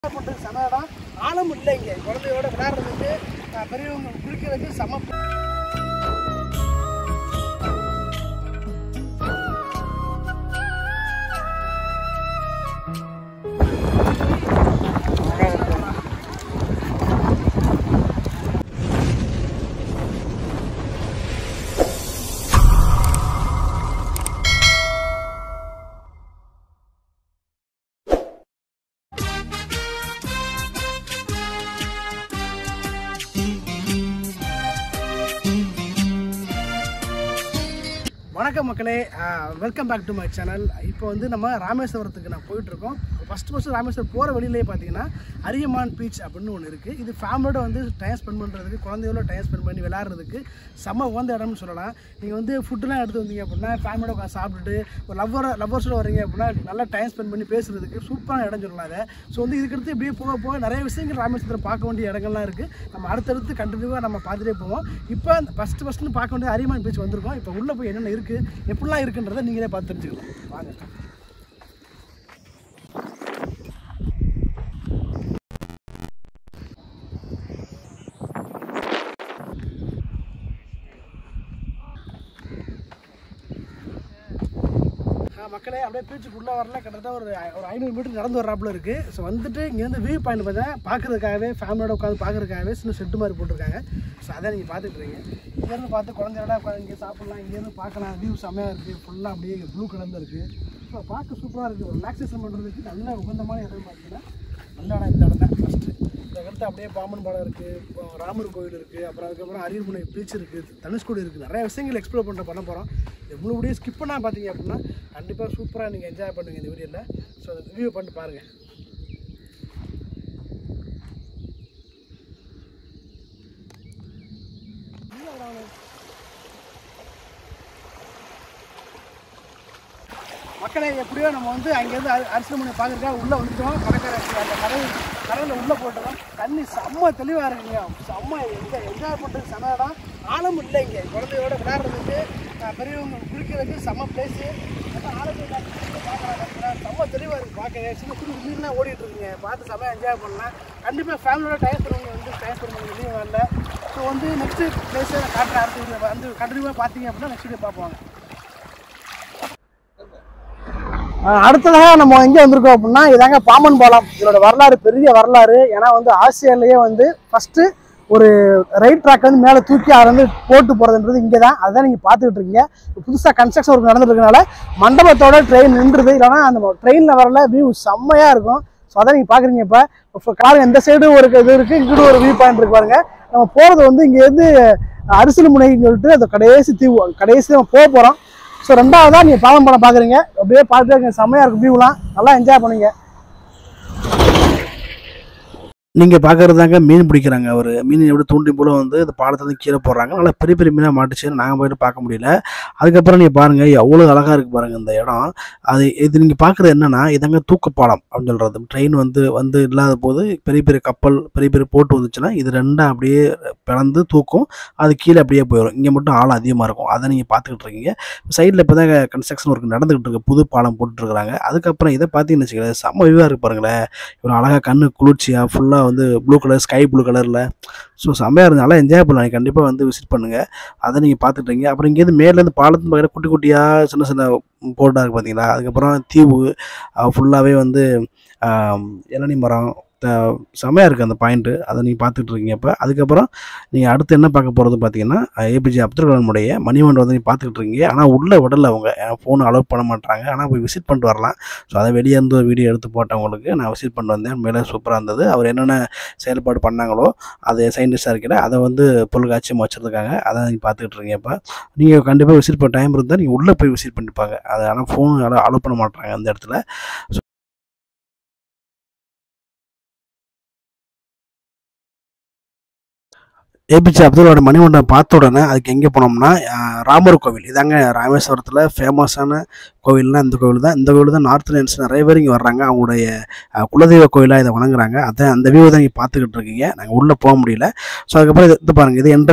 பண்ணுறது செம இடம் ஆழம் இல்லை இங்கே குழந்தையோட விளையாடுறதுக்கு அஹ், பெரியவங்க குளிக்கிறதுக்கு செம வணக்கம் மக்களே welcome back to my channel இப்போ வந்து நம்ம ராமேஸ்வரத்துக்கு நான் போயிட்டுருக்கோம் ஃபஸ்ட்டு ஃபஸ்ட்டு ராமேஸ்வரம் போகிற வழியிலே பார்த்தீங்கன்னா அரியமான் பீச் அப்படின்னு ஒன்று இருக்குது இது ஃபேமிலியோட வந்து டைம் ஸ்பெண்ட் பண்ணுறதுக்கு குழந்தையோட டைம் ஸ்பெண்ட் பண்ணி விளையாடுறதுக்கு செம்ம உகந்த இடம்னு சொல்லலாம் நீங்கள் வந்து ஃபுட்டுலாம் எடுத்து வந்தீங்க அப்படின்னா ஃபேமிலியோட உட்காந்து சாப்பிட்டுட்டு ஒரு லவ்வர் லவ்வர்ஸோட வரீங்க அப்படின்னா நல்லா டைம் ஸ்பெண்ட் பண்ணி பேசுறதுக்கு சூப்பரான இடம் சொல்லலாம் அதை ஸோ வந்து இதுக்கடுத்து இப்படியே போக போக நிறைய விஷயங்கள் ராமேஸ்வரத்தில் பார்க்க வேண்டிய இடங்கள்லாம் இருக்குது நம்ம அடுத்தடுத்து கண்டினியூவாக நம்ம பார்த்துட்டே போவோம் இப்போ ஃபஸ்ட்டு ஃபஸ்ட்டு பார்க்க வேண்டிய அரியமான் பீச் வந்திருக்கோம் இப்போ உள்ளே போய் என்னென்ன இருக்குது எப்படிலாம் இருக்குன்றதை நீங்களே பார்த்து தெரிஞ்சுக்கலாம் வாங்க ஆ, மக்களே அப்படியே பீச்சுக்குள்ளே வரல கிட்டத்தட்ட ஒரு ஐ- ஒரு ஐநூறு மீட்டர் நடந்து வர்றாப்புல இருக்குது ஸோ வந்துட்டு இங்கேருந்து வியூ பாயிண்ட் பார்த்தீங்கன்னா பார்க்குறதுக்காகவே ஃபேமிலியோட உட்காந்து பார்க்குறதுக்காகவே சின்ன செட்டு மாதிரி போட்டிருக்காங்க ஸோ அதை நீங்கள் பார்த்துட்டு இருக்கீங்க இங்கேருந்து பார்த்து குழந்தையோட உட்காந்து இங்கே சாப்பிட்லாம் இங்கேருந்து பார்க்கலாம் வியூ செம்மையாக இருக்குது ஃபுல்லாக அப்படியே ப்ளூ கலரில் இருக்குது ஸோ பார்க்க சூப்பராக இருக்குது ஒரு ரிலாக்ஸேஷன் பண்ணுறதுக்கு நல்ல உகந்தமான இடம் பார்த்தீங்கன்னா நல்ல இடம் இந்த இடம் தான் ஃபஸ்ட்டு இந்த இடத்துல அப்படியே பாம்பன் பாலம் இருக்குது ராமர் கோயில் இருக்குது அப்புறம் அதுக்கப்புறம் அரியர்முனை பீச் இருக்குது தனுஷ்கோடி இருக்குது நிறைய விஷயங்கள் எக்ஸ்ப்ளோர் பண்ணுற பண்ண போகிறோம் எவ்வளோ வீடியோ ஸ்கிப் பண்ணால் பார்த்தீங்க அப்படின்னா கண்டிப்பாக சூப்பராக நீங்கள் என்ஜாய் பண்ணுங்க இந்த வீடியோவில் ஸோ அந்த ரிவ்யூ பண்ணிட்டு பாருங்கள் மக்களை எப்படியோ நம்ம வந்து அங்கேருந்து அரி- அரிசி மணி பார்க்குறக்கா உள்ளே வந்துட்டோம் கடற்கரை அந்த கடல் கடலில் உள்ளே போட்டோம் தண்ணி செம்ம தெளிவாக இருக்குங்க செம்ம எங்கே என்ஜாய் பண்ணுறதுக்கு செம இடம் ஆழம் இல்லை இங்கே குழந்தையோட விளையாடுறதுக்கு அஹ், பெரியவங்க குளிக்கிறதுக்கு செம்ம பிளேஸு ஆழம் பார்க்குறாங்க செம்ம தெளிவாக இருக்குது பார்க்க சின்ன குடி மீன்லாம் ஓடிட்டு இருக்குங்க பார்த்து செம்ம என்ஜாய் பண்ணலாம் கண்டிப்பாக ஃபேமிலியோட டைம் பண்ணுவாங்க வந்து டைம் பண்ணுவாங்க வெளியே வரல ஸோ வந்து நெக்ஸ்ட்டு பிளேஸை காட்டுற அடுத்த வீடியோ வந்து கண்டினியூவாக பார்த்தீங்க அப்படின்னா நெக்ஸ்ட் வீடியோ பார்ப்போங்க ஆஹ் அடுத்ததாக நம்ம எங்கே வந்திருக்கோம் அப்படின்னா இதாங்க பாம்பன் பாலம் இதோட வரலாறு பெரிய வரலாறு ஏன்னா வந்து ஆசியாலேயே வந்து ஃபஸ்ட்டு ஒரு ரைட் ட்ராக் வந்து மேலே தூக்கி அதை வந்து போட்டு போகிறதுன்றது இங்கே தான் அதுதான் நீங்கள் பார்த்துக்கிட்டு இருக்கீங்க புதுசாக கன்ஸ்ட்ரக்ஷன் ஒர்க் நடந்துட்டு இருக்கனால மண்டபத்தோட ட்ரெயின் நின்றுது இல்லைன்னா அந்த ட்ரெயினில் வரல வியூ செம்மையாக இருக்கும் ஸோ அதான் நீங்கள் பார்க்குறீங்க இப்போ இப்போ கார் எந்த சைடு ஒரு இது இருக்குது இங்கிட்டு ஒரு வியூ பாயிண்ட் இருக்கு பாருங்க நம்ம போகிறது வந்து இங்கேருந்து அரிசில் முனைன்னு சொல்லிட்டு அந்த கடைசி தீவு கடைசி நம்ம போக போகிறோம் ஸோ ரெண்டாவதாக நீங்கள் பாலம் படம் பார்க்குறீங்க அப்படியே பார்த்துட்டே இருக்க செம்மையாக இருக்கும் வியூலாம் நல்லா என்ஜாய் பண்ணுங்க நீங்கள் பார்க்குறது தாங்க மீன் பிடிக்கிறாங்க அவர் மீன் எப்படி தூண்டி போல வந்து இந்த பாலத்துலேருந்து கீழே போடுறாங்க நல்லா பெரிய பெரிய மீனாக மாட்டுச்சு நாங்கள் போயிட்டு பார்க்க முடியல அதுக்கப்புறம் நீங்கள் பாருங்கள் எவ்வளோ அழகாக இருக்குது பாருங்கள் இந்த இடம் அது இது நீங்கள் பார்க்குறது என்னென்னா இதாங்க தூக்குப்பாலம் அப்படின்னு சொல்கிறது ட்ரெயின் வந்து வந்து இல்லாத போது பெரிய பெரிய கப்பல் பெரிய பெரிய போட்டு வந்துச்சுன்னா இது ரெண்டும் அப்படியே பிளந்து தூக்கும் அது கீழே அப்படியே போயிடும் இங்கே மட்டும் ஆழம் அதிகமாக இருக்கும் அதை நீங்கள் பார்த்துக்கிட்டு இருக்கீங்க சைடில் இப்போ தான் கன்ஸ்ட்ரக்ஷன் ஒர்க் நடந்துகிட்டு இருக்கு புது பாலம் போட்டுட்ருக்குறாங்க அதுக்கப்புறம் இதை பார்த்தீங்கன்னு வச்சுக்கோங்களேன் செம்ம வியூவாக இருக்கு பாருங்களேன் இவ்வளோ அழகாக கண்ணு குளிர்ச்சியாக ஃபுல்லாக வந்து ப்ளூ கலர் ஸ்கை ப்ளூ கலரில் ஸோ செம்மையாக இருந்து நல்லா என்ஜாய் பண்ணலாம் நீங்கள் கண்டிப்பாக வந்து விசிட் பண்ணுங்கள் அதை நீங்கள் பார்த்துட்டீங்க அப்புறம் இங்கேருந்து மேலேருந்து பாலத்து பார்க்குற குட்டி குட்டியாக சின்ன சின்ன போர்டாக இருக்குது பார்த்தீங்களா அதுக்கப்புறம் தீவு ஃபுல்லாகவே வந்து ஆம், இளநீ மரம் த- செமையாக இருக்குது அந்த பாயிண்ட்டு அதை நீங்கள் பார்த்துட்டு இருக்கீங்க இப்போ அதுக்கப்புறம் நீங்கள் அடுத்து என்ன பார்க்க போகிறது பார்த்தீங்கன்னா ஏபிஜே அப்துல் கலாமுடைய மணிமண்டபம் வந்து நீங்கள் பார்த்துக்கிட்டு இருக்கீங்க ஆனால் உள்ளே விடல அவங்க ஃபோன் அலோவ் பண்ண மாட்டாங்க ஆனால் போய் விசிட் பண்ணிட்டு வரலாம் ஸோ அதை வெளியே இருந்து ஒரு வீடியோ எடுத்து போட்டவங்களுக்கு நான் விசிட் பண்ணிட்டு வந்தேன் மேலே சூப்பராக இருந்தது அவர் என்னென்ன செயல்பாடு பண்ணாங்களோ அது சயின்டிஸ்டாக இருக்கிற அதை வந்து பொருள்காட்சியமாக வச்சுருக்காங்க அதை நீங்கள் பார்த்துக்கிட்டு இருக்கீங்க இப்போ நீங்கள் கண்டிப்பாக விசிட் பண்ண டைம் இருந்தால் நீங்கள் உள்ளே போய் விசிட் பண்ணிப்பாங்க அது ஆனால் ஃபோன் அலோவ் பண்ண மாட்டாங்க அந்த இடத்துல ஏபிஜே அப்துல்லோட மணிமண்டபம் பார்த்த உடனே அதுக்கு எங்கே போனோம்னா அஹ், ராமர் கோவில் இதாங்க ராமேஸ்வரத்தில் ஃபேமஸான கோவில்னா இந்த கோவில் தான் இந்த கோவில் தான் நார்த் இந்தியன்ஸ் நிறைய பேர் இங்கே வர்றாங்க அவங்களுடைய அஹ், குலதெய்வ கோயிலாக இதை வணங்குறாங்க அதை அந்த வியூ தான் இங்கே பார்த்துக்கிட்டு இருக்கீங்க நாங்கள் உள்ளே போக முடியல ஸோ அதுக்கப்புறம் இது இது பாருங்கள் இது என்ட்ரன்ஸ்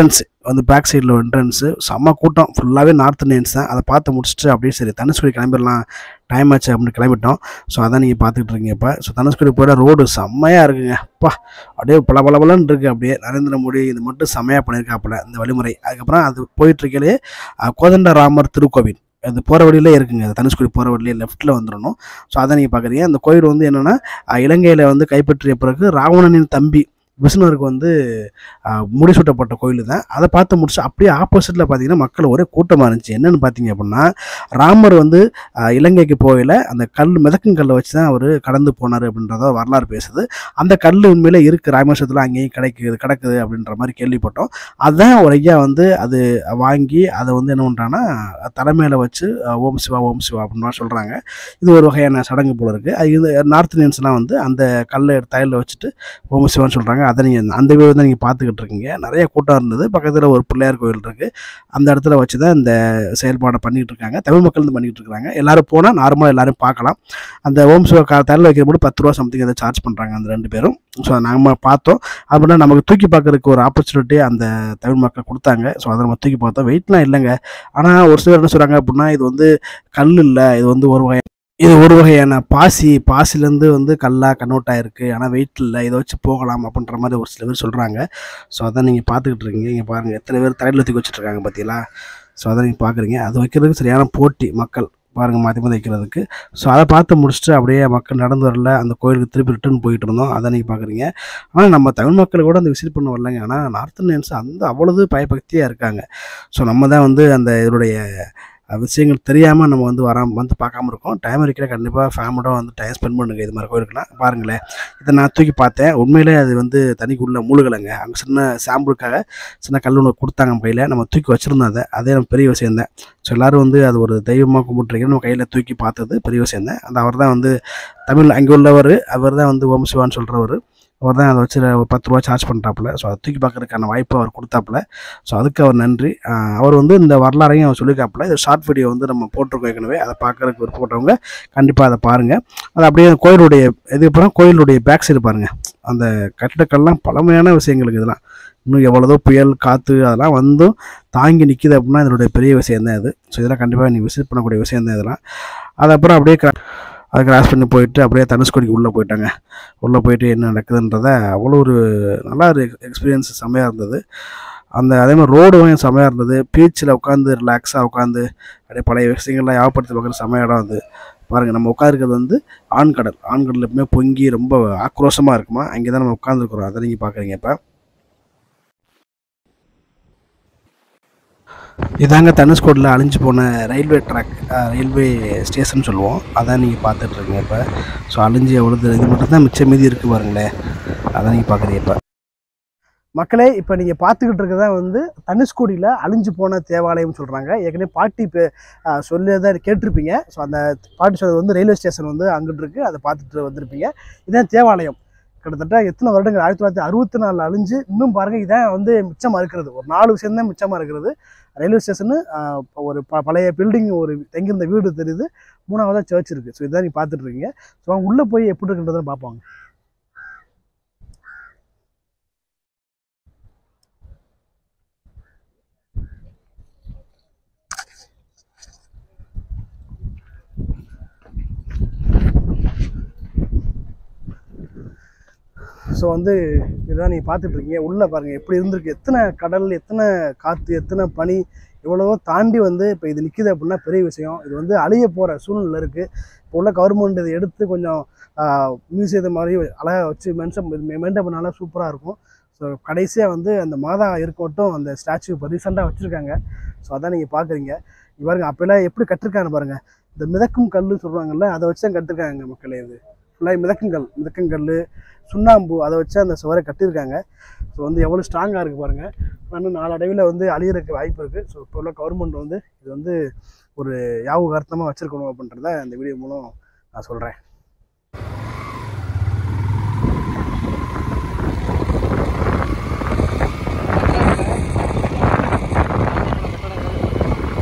வந்து பேக் சைடில் என்ட்ரன்ஸு செம்ம கூட்டம் ஃபுல்லாகவே நார்த் இந்தியன்ஸ் தான் அதை பார்த்து முடிச்சுட்டு அப்படியே சரி தனுஷ்கோடி கிளம்பிடலாம் டைம் ஆச்சு அப்படின்னு கிளம்பிட்டோம் ஸோ அதான் நீங்கள் பார்த்துக்கிட்டு இருக்கீங்க இப்போ ஸோ தனுஷ்கோடி போகிற ரோடு செம்மையாக இருக்குங்க அப்பா அப்படியே பல பல பலன்னு இருக்குது அப்படியே நரேந்திர மோடி இது மட்டும் செம்மையாக பண்ணியிருக்காப்புல இந்த வழிமுறை அதுக்கப்புறம் அது போயிட்டுருக்கையிலே கோதண்டராமர் திருக்கோவில் அது போகிற வழியிலே இருக்குங்க அது தனுஷ்கோடி போகிற வழியிலே லெஃப்ட்டில் வந்துடணும் ஸோ அதை நீங்கள் பார்க்குறீங்க அந்த கோயில் வந்து என்னென்னா இலங்கையில் வந்து கைப்பற்றிய பிறகு ராவணனின் தம்பி விஷ்ணுவருக்கு வந்து ஆஹ், முடிசூட்டப்பட்ட கோயில் தான் அதை பார்த்து முடிச்சு அப்படியே ஆப்போசிட்டில் பார்த்தீங்கன்னா மக்கள் ஒரே கூட்டமாக இருந்துச்சு என்னென்னு பார்த்தீங்க அப்படின்னா ராமர் வந்து ஆஹ், இலங்கைக்கு போகல அந்த கல் மிதக்கும் கல்லை வச்சு தான் அவர் கடந்து போனார் அப்படின்றத வரலாறு பேசுது அந்த கல் உண்மையிலே இருக்குது ராமேஸ்வரத்தில் அங்கேயும் கிடைக்குது கிடக்குது அப்படின்ற மாதிரி கேள்விப்பட்டோம் அதுதான் ஒரு ஐயா வந்து அது வாங்கி அதை வந்து என்ன பண்ணுறாங்கன்னா தலைமையில் வச்சு ஆஹ், ஓம் சிவா ஓம் சிவா அப்படின்னு சொல்கிறாங்க இது ஒரு வகையான சடங்கு போல இருக்குது அது இது நார்த் இந்தியன்ஸ்லாம் வந்து அந்த கல்லை தையலில் வச்சுட்டு ஓம் சிவான்னு சொல்கிறாங்க அதை நீங்கள் அந்த வீடு தான் நீங்கள் பார்த்துக்கிட்டு இருக்கீங்க நிறைய கூட்டம் இருந்தது பக்கத்தில் ஒரு பிள்ளையார் கோயில் இருக்குது அந்த இடத்துல வச்சு தான் இந்த செயல்பாடை பண்ணிகிட்டு இருக்காங்க தமிழ் மக்கள் வந்து பண்ணிகிட்டு இருக்காங்க எல்லாரும் போனால் நார்மலாக எல்லாரும் பார்க்கலாம் அந்த ஓம் சிவா கா தையல் வைக்கிற போது பத்து ரூபா சம்திங் அதை சார்ஜ் பண்ணுறாங்க அந்த ரெண்டு பேரும் ஸோ நாங்கள் பார்த்தோம் அப்படின்னா நமக்கு தூக்கி பார்க்கறதுக்கு ஒரு ஆப்பர்ச்சுனிட்டி அந்த தமிழ் மக்கள் கொடுத்தாங்க ஸோ அதை நம்ம தூக்கி பார்த்தோம் வெயிட்லாம் இல்லைங்க ஆனால் ஒரு சிலர் என்ன சொல்கிறாங்க அப்படின்னா இது வந்து கல் இல்லை இது வந்து ஒரு வகை இது ஒரு வகையான பாசி பாசிலேருந்து வந்து கல்லா கன்வெர்ட் ஆயிருக்கு ஆனால் வெயிட் இல்லை இதை வச்சு போகலாம் அப்படின்ற மாதிரி ஒரு சில பேர் சொல்கிறாங்க ஸோ அதான் நீங்கள் பார்த்துக்கிட்டு இருக்கீங்க இங்கே பாருங்கள் எத்தனை பேர் தலையில் தூக்கி வச்சுட்டு இருக்காங்க பார்த்தீங்களா ஸோ அதை நீங்கள் பார்க்குறீங்க அது வைக்கிறதுக்கு சரியான போட்டி மக்கள் பாருங்கள் மாற்றி மாற்றி வைக்கிறதுக்கு ஸோ அதை பார்த்து முடிச்சுட்டு அப்படியே மக்கள் நடந்து வரல அந்த கோயிலுக்கு திருப்பி ரிட்டர்ன் போயிட்டு இருந்தோம் அதை நீங்கள் பார்க்குறீங்க ஆனால் நம்ம தமிழ் மக்கள் கூட அந்த விசிட் பண்ண வரலங்க ஆனால் நார்த் இந்தியன்ஸ் அந்த அவ்வளவு பயபக்தியாக இருக்காங்க ஸோ நம்ம தான் வந்து அந்த இதனுடைய அஹ், விஷயங்கள் தெரியாமல் நம்ம வந்து வராம வந்து பார்க்காம இருக்கோம் டைம் இருக்கிற கண்டிப்பாக ஃபேமிலியோட வந்து டைம் ஸ்பெண்ட் பண்ணுங்க இது மாதிரி கோயிலுக்குலாம் பாருங்களேன் இதை நான் தூக்கி பார்த்தேன் உண்மையிலே அது வந்து தனிக்குள்ள மூழ்கலைங்க அங்கே சின்ன சாம்பிளுக்காக சின்ன கல் ஒன்று கொடுத்தாங்க நம்ம கையில் நம்ம தூக்கி வச்சுருந்தோம் அதை அதே நம்ம பெரிய விஷயம் தான் ஸோ எல்லோரும் வந்து அது ஒரு தெய்வமாக கும்பிட்றீங்க நம்ம கையில் தூக்கி பார்த்தது பெரிய விஷயம் தான் அந்த அவர் தான் வந்து தமிழ் அங்கே உள்ளவர் அவர் தான் வந்து ஓம் சிவான்னு சொல்கிறவர் அவர் தான் அதை வச்சு ஒரு பத்து ரூபா சார்ஜ் பண்ணுறாப்புல ஸோ அதை தூக்கி பார்க்கறதுக்கான வாய்ப்பு அவர் கொடுத்தாப்புல ஸோ அதுக்கு அவர் நன்றி ஆஹ் அவர் வந்து இந்த வரலாறையும் அவர் சொல்லியிருக்காப்புல இது ஷார்ட் வீடியோ வந்து நம்ம போட்டிருக்கோம் ஏற்கனவே அதை பார்க்கறதுக்கு விருப்பப்பட்டவங்க கண்டிப்பாக அதை பாருங்கள் அது அப்படியே அந்த கோயிலுடைய இதுக்கப்புறம் கோயிலுடைய பேக் சைடு பாருங்கள் அந்த கட்டிடக்கல்லாம் பழமையான விஷயங்களுக்கு இதெல்லாம் இன்னும் எவ்வளோதோ புயல் காற்று அதெல்லாம் வந்தும் தாங்கி நிற்கிது அப்படின்னா இதனுடைய பெரிய விஷயம் தான் இது ஸோ இதெல்லாம் கண்டிப்பாக நீங்கள் விசிட் பண்ணக்கூடிய விஷயம் தான் இதெல்லாம் அது அப்புறம் அப்படியே கிரா- அதை கிராஸ் பண்ணி போயிட்டு அப்படியே தனுஷ்கோடிக்கு உள்ளே போயிட்டாங்க உள்ளே போயிட்டு என்ன நடக்குதுன்றத அவ்வளோ ஒரு நல்ல ஒரு எக்ஸ்பீரியன்ஸ் செம்மையாக இருந்தது அந்த அதே மாதிரி ரோடும் செம்மையாக இருந்தது பீச்சில் உட்காந்து ரிலாக்ஸாக உட்காந்து அப்படியே பழைய விஷயங்கள்லாம் ஞாபகப்படுத்தி பார்க்குற செம்ம இடம் அது பாருங்கள் நம்ம உட்காருக்கிறது வந்து ஆண்கடல் ஆண்கடல் எப்பவுமே பொங்கி ரொம்ப ஆக்ரோஷமாக இருக்குமா அங்கே தான் நம்ம உட்காந்துருக்குறோம் அதை நீங்கள் பார்க்குறீங்க இப்போ இதாங்க தனுஷ்கோடில் அழிஞ்சு போன ரயில்வே ட்ராக் ரயில்வே ஸ்டேஷன் சொல்லுவோம் அதான் நீங்கள் பார்த்துட்ருக்கீங்க இப்போ ஸோ அழிஞ்சு எவ்வளோ இது மட்டும் தான் மிச்சம் மீதி இருக்குது பாருங்களேன் அதான் நீங்கள் பார்க்குறீங்க இப்போ மக்களே இப்போ நீங்கள் பார்த்துக்கிட்டு இருக்கிறதா வந்து தனுஷ்கோடியில் அழிஞ்சு போன தேவாலயம் சொல்கிறாங்க ஏற்கனவே பாட்டி இப்போ சொல்லி தான் கேட்டிருப்பீங்க ஸோ அந்த பாட்டி சொல்றது வந்து ரயில்வே ஸ்டேஷன் வந்து அங்கிட்டு இருக்குது அதை பார்த்துட்டு வந்திருப்பீங்க இதான் தேவாலயம் கிட்டத்தட்ட எத்தனை வருடங்கள் ஆயிரத்தி தொள்ளாயிரத்தி அறுபத்தி நாலில் அழிஞ்சு இன்னும் பாருங்கள் இதான் வந்து மிச்சமாக இருக்கிறது ஒரு நாலு விஷயம் தான் மிச்சமாக இருக்கிறது ரயில்வே ஸ்டேஷனு ஒரு ப பழைய பில்டிங் ஒரு தங்கியிருந்த வீடு தெரியுது மூணாவதாக சர்ச் இருக்குது ஸோ இதான் நீங்கள் பார்த்துட்டு இருக்கீங்க ஸோ அவங்க உள்ளே போய் எப்படி இருக்குன்றதை பார்ப்பாங்க ஸோ வந்து இதுதான் நீங்கள் பார்த்துட்டு இருக்கீங்க உள்ளே பாருங்கள் எப்படி இருந்திருக்கு எத்தனை கடல் எத்தனை காற்று எத்தனை பனி எவ்வளவோ தாண்டி வந்து இப்போ இது நிற்கிது அப்படின்னா பெரிய விஷயம் இது வந்து அழிய போகிற சூழ்நிலை இருக்குது இப்போ உள்ள கவர்மெண்ட் இதை எடுத்து கொஞ்சம் மியூசியத்தை மாதிரி அழகாக வச்சு மென்ஷன் மெயின்டைன் பண்ணாலும் சூப்பராக இருக்கும் ஸோ கடைசியாக வந்து அந்த மாதா இருக்கட்டும் அந்த ஸ்டாச்சு இப்போ ரீசெண்டாக வச்சுருக்காங்க ஸோ அதான் நீங்கள் பார்க்குறீங்க பாருங்க அப்போல்லாம் எப்படி கட்டிருக்காங்க பாருங்கள் இந்த மிதக்கும் கல்லுன்னு சொல்லுவாங்கல்ல அதை வச்சு தான் கட்டிருக்காங்க மக்களே இது ஃபுல்லாக மிதக்குங்கல் மிதக்குங்கல் சுண்ணாம்பு அதை வச்சு அந்த சுவரை கட்டியிருக்காங்க ஸோ வந்து எவ்வளோ ஸ்ட்ராங்காக இருக்குது பாருங்கள் இன்னும் நாளடைவில் வந்து அழியறதுக்கு வாய்ப்பு இருக்குது ஸோ இப்போ உள்ள கவர்மெண்ட் வந்து இது வந்து ஒரு யாபகார்த்தமாக வச்சுருக்கணும் அப்படின்றத இந்த வீடியோ மூலம் நான் சொல்கிறேன்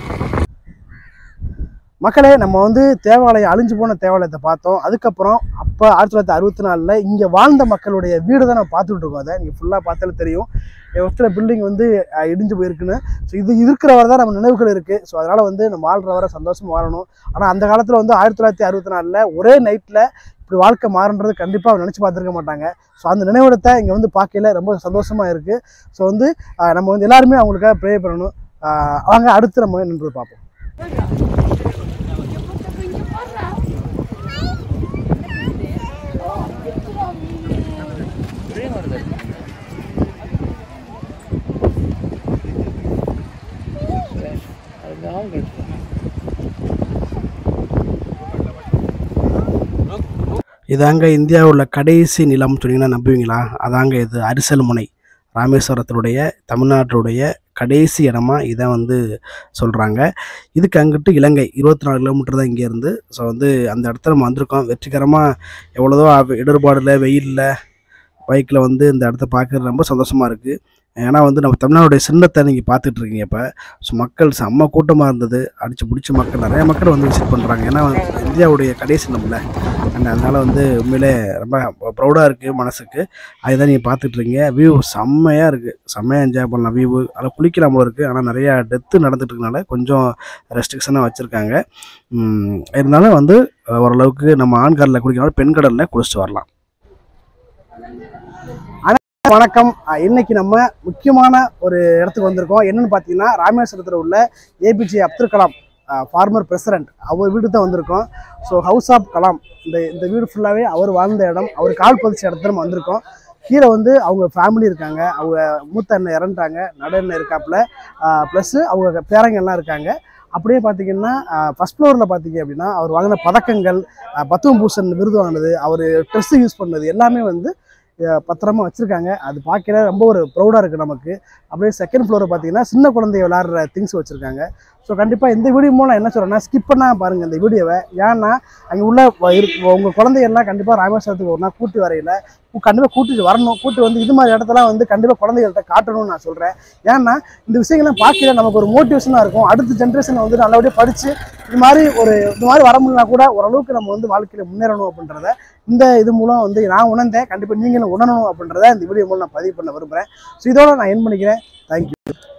மக்களே நம்ம வந்து தேவாலயம் அழிஞ்சு போன தேவாலயத்தை பார்த்தோம் அதுக்கப்புறம் அப்போ அப்போ ஆயிரத்தி தொள்ளாயிரத்தி அறுபத்தி நாலில் இங்கே வாழ்ந்த மக்களுடைய வீடு தான் நம்ம பார்த்துட்டு இருக்கோம் அதை நீங்கள் ஃபுல்லாக பார்த்தாலே தெரியும் ஒருத்தர் பில்டிங் வந்து அஹ், இடிஞ்சு போயிருக்குன்னு ஸோ இது இருக்கிற வரை தான் நம்ம நினைவுகள் இருக்குது ஸோ அதனால் வந்து நம்ம வாழ்கிற வரை சந்தோஷமா வாழணும் ஆனால் அந்த காலத்தில் வந்து ஆயிரத்தி தொள்ளாயிரத்தி அறுபத்தி நாலில் ஒரே நைட்டில் இப்படி வாழ்க்கை மாறுன்றது கண்டிப்பாக நினச்சி பார்த்துருக்க மாட்டாங்க ஸோ அந்த நினைவிடத்தை இங்கே வந்து பார்க்கையில ரொம்ப சந்தோஷமாக இருக்குது ஸோ வந்து அஹ், நம்ம வந்து எல்லாருமே அவங்களுக்காக ப்ரே பண்ணணும் அஹ், அவங்க அடுத்து நம்ம நின்று பார்ப்போம் இதாங்க இந்தியாவில் கடைசி நிலம் சொன்னீங்கன்னா நம்புவீங்களா அதாங்க இது அரிசல் முனை ராமேஸ்வரத்தினுடைய தமிழ்நாட்டுடைய கடைசி இடமா இதை வந்து சொல்கிறாங்க இதுக்கு அங்கிட்டு இலங்கை இருபத்தி நாலு கிலோமீட்டர் தான் இங்கேருந்து ஸோ வந்து அந்த இடத்துல நம்ம வந்திருக்கோம் வெற்றிகரமாக எவ்வளோதோ அவ- இடர்பாடில் வெயிலில் பைக்கில் வந்து இந்த இடத்த பார்க்கறது ரொம்ப சந்தோஷமாக இருக்குது ஏன்னா வந்து நம்ம தமிழ்நாடுடைய சின்னத்தை நீங்கள் பார்த்துட்டு இருக்கீங்க இப்போ ஸோ மக்கள் செம்ம கூட்டமாக இருந்தது அடிச்சு பிடிச்ச மக்கள் நிறைய மக்கள் வந்து விசிட் பண்ணுறாங்க ஏன்னா வந்து இந்தியாவுடைய கடைசி நம்மள அண்ட் அதனால் வந்து உண்மையிலே ரொம்ப ப்ரௌடாக இருக்குது மனசுக்கு அதுதான் நீங்கள் பார்த்துட்டு இருக்கீங்க வியூ செம்மையாக இருக்குது செம்மையாக என்ஜாய் பண்ணலாம் வியூ அதில் குளிக்கலாம் போல இருக்குது ஆனால் நிறையா டெத்து நடந்துட்டு இருக்கனால கொஞ்சம் ரெஸ்ட்ரிக்ஷனாக வச்சுருக்காங்க இருந்தாலும் வந்து அஹ், ஓரளவுக்கு நம்ம ஆண் கடலில் குளிக்கனாலும் பெண் கடலில் குளிச்சுட்டு வரலாம் வணக்கம் அஹ் இன்னைக்கு நம்ம முக்கியமான ஒரு இடத்துக்கு வந்திருக்கோம் என்னன்னு பார்த்தீங்கன்னா ராமேஸ்வரத்தில் உள்ள APJ Abdul Kalam former president அவர் வீடு தான் வந்திருக்கோம் ஸோ ஹவுஸ் ஆஃப் கலாம் இந்த இந்த வீடு ஃபுல்லாகவே அவர் வாழ்ந்த இடம் அவர் கால் பதிச்ச இடத்துல நம்ம வந்திருக்கோம் கீழே வந்து அவங்க ஃபேமிலி இருக்காங்க அவங்க மூத்த அண்ணன் இறந்துட்டாங்க நட அண்ணன் இருக்காப்புல ப்ளஸ்ஸு அவங்க பேரங்க எல்லாம் இருக்காங்க அப்படியே பார்த்தீங்கன்னா ஃபஸ்ட் ஃப்ளோரில் பார்த்தீங்க அப்படின்னா அவர் வாங்கின பதக்கங்கள் அஹ், பத்துவம் பூசன் விருது வாங்கினது அவர் ட்ரெஸ்ஸு யூஸ் பண்ணது எல்லாமே வந்து அஹ், பத்திரமா வச்சுருக்காங்க அது பார்க்கல ரொம்ப ஒரு ப்ரௌடாக இருக்குது நமக்கு அப்படியே செகண்ட் ஃப்ளோரை பார்த்தீங்கன்னா சின்ன குழந்தை விளாட்ற திங்ஸ் வச்சுருக்காங்க ஸோ கண்டிப்பாக இந்த வீடியோ மூலம் என்ன சொல்கிறேன்னா ஸ்கிப் பண்ணா பாருங்கள் இந்த வீடியோவை ஏன்னா அங்கே உள்ள வ- இருக்கு உங்கள் குழந்தைகள்லாம் கண்டிப்பாக ராமேஸ்வரத்துக்கு ஒரு நாள் கூட்டி வரையில கண்டிப்பாக கூட்டிட்டு வரணும் கூட்டி வந்து இது மாதிரி இடத்தெல்லாம் வந்து கண்டிப்பாக குழந்தைகள்கிட்ட காட்டணும்னு நான் சொல்கிறேன் ஏன்னா இந்த விஷயங்கள்லாம் பார்க்கல நமக்கு ஒரு மோட்டிவேஷனாக இருக்கும் அடுத்த ஜென்ரேஷன் வந்து நல்லபடியாக படித்து இது மாதிரி ஒரு இது மாதிரி வர முடியலனா கூட ஓரளவுக்கு நம்ம வந்து வாழ்க்கையில் முன்னேறணும் அப்படின்றத இந்த இது மூலம் வந்து நான் உணர்ந்தேன் கண்டிப்பாக நீங்களும் உணரணும் அப்படின்றத இந்த வீடியோ மூலம் நான் பதிவு பண்ண விரும்புகிறேன் ஸோ இதோட நான் என் பண்ணிக்கிறேன் தேங்க்யூ